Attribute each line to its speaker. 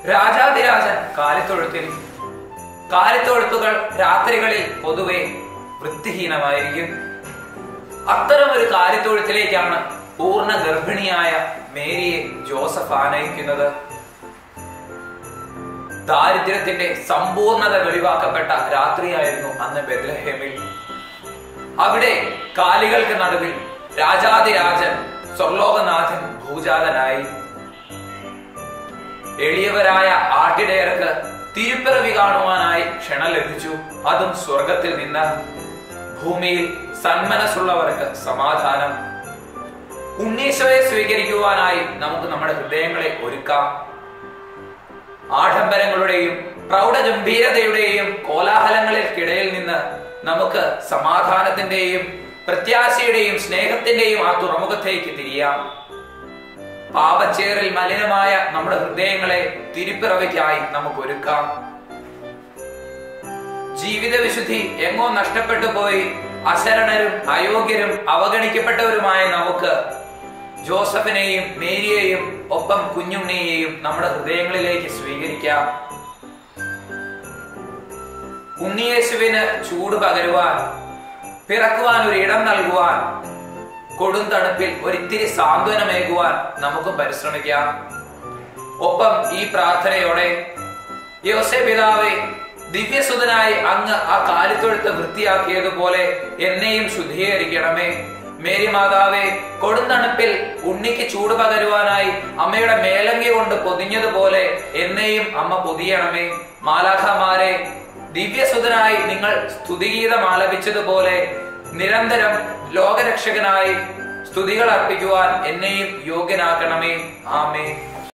Speaker 1: രാജാതിരാജൻ കാലിത്തൊഴുത്തിൽ കാലിത്തൊഴുത്തുകൾ രാത്രികളിൽ പൊതുവെ വൃത്തിഹീനമായിരിക്കും അത്തരമൊരു കാലിത്തൊഴുത്തിലേക്കാണ് പൂർണ്ണ ഗർഭിണിയായ മേരിയെ ജോസഫ് ആനയിക്കുന്നത് ദാരിദ്ര്യത്തിന്റെ സമ്പൂർണത വെളിവാക്കപ്പെട്ട രാത്രിയായിരുന്നു അന്ന് ബെത്ലഹേമിൽ അവിടെ കാലികൾക്ക് നടുവിൽ രാജാതിരാജൻ സ്വർലോകനാഥൻ ഭൂജാതനായി എളിയവരായ ആട്ടിടയർക്ക് തിരുപ്പിറവി കാണുവാനായി ക്ഷണം ലഭിച്ചു അതും സ്വർഗത്തിൽ നിന്ന് ഭൂമിയിൽ സന്മനസ്സുള്ളവർക്ക് സമാധാനം ഉണ്ണീശോയെ സ്വീകരിക്കുവാനായി നമുക്ക് നമ്മുടെ ഹൃദയങ്ങളെ ഒരുക്കാം ആഡംബരങ്ങളുടെയും പ്രൗഢഗംഭീരതയുടെയും കോലാഹലങ്ങൾക്കിടയിൽ നിന്ന് നമുക്ക് സമാധാനത്തിന്റെയും പ്രത്യാശയുടെയും സ്നേഹത്തിന്റെയും ആ തുറമുഖത്തേക്ക് തിരിയാം പാപച്ചേറിൽ മലിനമായ നമ്മുടെ ഹൃദയങ്ങളെ തിരുപ്പിറവയ്ക്കായി നമുക്ക് ഒരുക്കാം ജീവിത വിശുദ്ധി എങ്ങോ നഷ്ടപ്പെട്ടു പോയി അശരണരും അയോഗ്യരും അവഗണിക്കപ്പെട്ടവരുമായ നമുക്ക് ജോസഫിനെയും മേരിയെയും ഒപ്പം കുഞ്ഞുണ്ണിയെയും നമ്മുടെ ഹൃദയങ്ങളിലേക്ക് സ്വീകരിക്കാം ഉണ്ണിയേശുവിന് ചൂട് പകരുവാൻ പിറക്കുവാൻ ഒരു ഇടം നൽകുവാൻ കൊടും തണുപ്പിൽ ഒരിത്തിരി സാന്ത്വനമേകുവാൻ നമുക്ക് പരിശ്രമിക്കാം ഒപ്പം ഈ പ്രാർത്ഥനയോടെ യോസെ പിതാവെ ദിവ്യസുതനായി അങ്ങ് ആ കാലിത്തൊഴുത്ത് വൃത്തിയാക്കിയതുപോലെ എന്നെയും ശുദ്ധീകരിക്കണമേ മേരി മാതാവെ കൊടുന്തണുപ്പിൽ ഉണ്ണിക്ക് ചൂട് പകരുവാനായി അമ്മയുടെ മേലങ്കി കൊണ്ട് പൊതിഞ്ഞതുപോലെ എന്നെയും അമ്മ പൊതിയണമേ മാലാഖമാരെ ദിവ്യസുതനായി നിങ്ങൾ സ്തുതിഗീതം ആലപിച്ചതുപോലെ നിരന്തരം ലോകരക്ഷകനായി സ്തുതികൾ അർപ്പിക്കുവാൻ എന്നെയും യോഗ്യനാക്കണമേ ആമേ